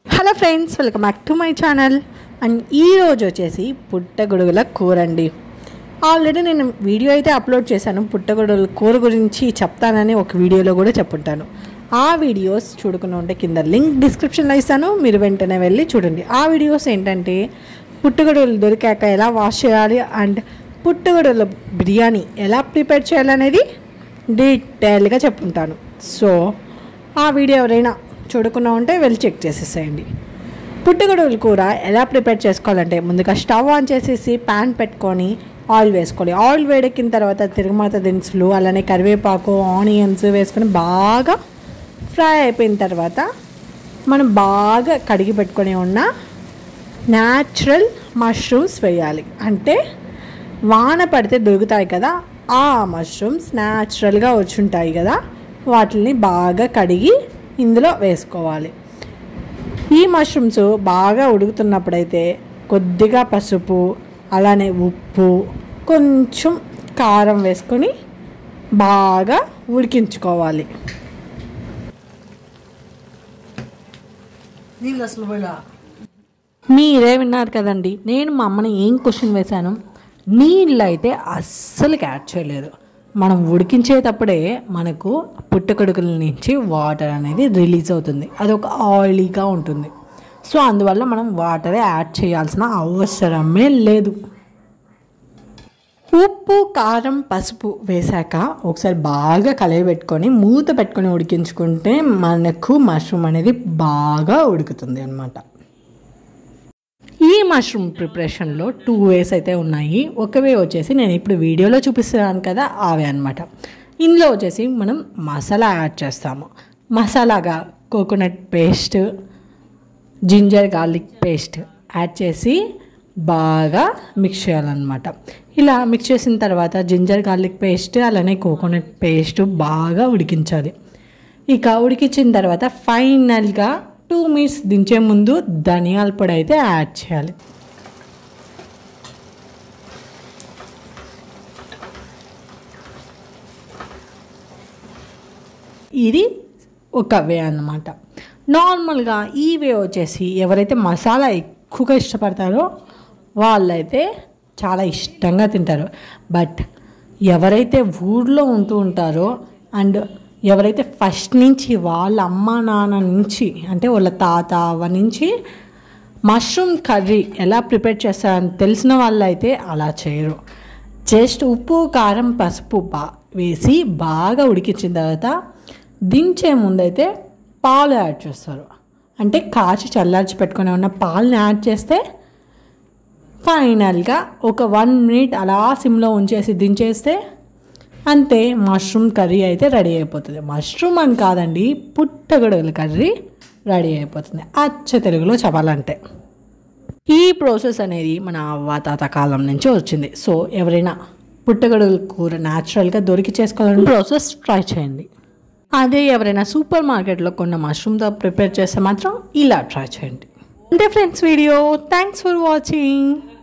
hello friends welcome back to my channel and ఈరోజు వచ్చేసి పుట్టగొడుగుల కూర అండి ఆల్రెడీ నేను వీడియో అయితే అప్లోడ్ చేశాను పుట్టగొడుగుల కూర గురించి చెప్తానని ఒక వీడియోలో కూడా చెప్పుంటాను ఆ వీడియోస్ చూడకుండా ఉంటే కింద లింక్ డిస్క్రిప్షన్లో ఇస్తాను మీరు వెంటనే వెళ్ళి చూడండి ఆ వీడియోస్ ఏంటంటే పుట్టగొడుగులు దొరికాక ఎలా వాష్ చేయాలి అండ్ పుట్టగొడుగుల బిర్యానీ ఎలా ప్రిపేర్ చేయాలనేది డీటెయిల్గా చెప్పుంటాను సో ఆ వీడియో ఎవరైనా చూడకుండా ఉంటే వెళ్ళి చెక్ చేసేసేయండి పుట్టగొడుగుల కూర ఎలా ప్రిపేర్ చేసుకోవాలంటే ముందుగా స్టవ్ ఆన్ చేసేసి ప్యాన్ పెట్టుకొని ఆయిల్ వేసుకోవాలి ఆయిల్ వేడెక్కిన తర్వాత తిరుగుమాత దినుసులు అలానే కరివేపాకు ఆనియన్స్ వేసుకొని బాగా ఫ్రై అయిపోయిన తర్వాత మనం బాగా కడిగి పెట్టుకొని ఉన్న న్యాచురల్ మష్రూమ్స్ వేయాలి అంటే వాన పడితే దొరుకుతాయి కదా ఆ మష్రూమ్స్ న్యాచురల్గా వచ్చుంటాయి కదా వాటిని బాగా కడిగి ఇందులో వేసుకోవాలి ఈ మష్రూమ్స్ బాగా ఉడుకుతున్నప్పుడైతే కొద్దిగా పసుపు అలానే ఉప్పు కొంచెం కారం వేసుకొని బాగా ఉడికించుకోవాలి నీళ్ళు అసలు పోయినా మీరే విన్నారు కదండి నేను మా అమ్మని ఏం క్వశ్చన్ వేశాను నీళ్ళు అయితే అస్సలు యాడ్ చేయలేదు మనం ఉడికించేటప్పుడే మనకు పుట్టకొడుకుల నుంచి వాటర్ అనేది రిలీజ్ అవుతుంది అది ఒక ఆయిలీగా ఉంటుంది సో అందువల్ల మనం వాటరే యాడ్ చేయాల్సిన అవసరమే లేదు ఉప్పు కారం పసుపు వేశాక ఒకసారి బాగా కలయబెట్టుకొని మూత పెట్టుకొని ఉడికించుకుంటే మనకు మష్రూమ్ అనేది బాగా ఉడుకుతుంది అన్నమాట ఈ మష్రూమ్ ప్రిపరేషన్లో టూ వేస్ అయితే ఉన్నాయి ఒక వే వచ్చేసి నేను ఇప్పుడు వీడియోలో చూపిస్తున్నాను కదా అవే అనమాట ఇందులో వచ్చేసి మనం మసాలా యాడ్ చేస్తాము మసాలాగా coconut paste ginger garlic paste add చేసి బాగా మిక్స్ చేయాలన్నమాట ఇలా మిక్స్ చేసిన తర్వాత జింజర్ గార్లిక్ పేస్ట్ అలానే కోకోనట్ పేస్ట్ బాగా ఉడికించాలి ఇక ఉడికించిన తర్వాత ఫైనల్గా టూ మినిట్స్ దించే ముందు ధనియాల పొడి అయితే యాడ్ చేయాలి ఇది ఒక వే అన్నమాట నార్మల్గా ఈ వే వచ్చేసి ఎవరైతే మసాలా ఎక్కువగా ఇష్టపడతారో వాళ్ళైతే చాలా ఇష్టంగా తింటారు బట్ ఎవరైతే ఊర్లో ఉంటూ ఉంటారో అండ్ ఎవరైతే ఫస్ట్ నుంచి వాళ్ళ అమ్మ నాన్న నుంచి అంటే వాళ్ళ తాత అవ్వ నుంచి మష్రూమ్ కర్రీ ఎలా ప్రిపేర్ చేస్తారని తెలిసిన వాళ్ళైతే అలా చేయరు జస్ట్ ఉప్పు కారం పసుపు బా వేసి బాగా ఉడికించిన తర్వాత దించే ముందైతే పాలు యాడ్ చేస్తారు అంటే కాచి చల్లార్చి పెట్టుకుని ఉన్న పాలని యాడ్ చేస్తే ఫైనల్గా ఒక వన్ మినిట్ అలా సిమ్లో ఉంచేసి దించేస్తే అంతే మష్రూమ్ కర్రీ అయితే రెడీ అయిపోతుంది మష్రూమ్ అని కాదండి పుట్టగొడుగుల కర్రీ రెడీ అయిపోతుంది అచ్చ తెలుగులో చెప్పాలంటే ఈ ప్రాసెస్ అనేది మన అవ్వాతాత కాలం నుంచి వచ్చింది సో ఎవరైనా పుట్టగొడుగుల కూర న్యాచురల్గా దొరికి చేసుకోవాలని ప్రాసెస్ ట్రై చేయండి అదే ఎవరైనా సూపర్ మార్కెట్లో కొన్న మష్రూమ్తో ప్రిపేర్ చేస్తే మాత్రం ఇలా ట్రై చేయండి అంటే friends video thanks for watching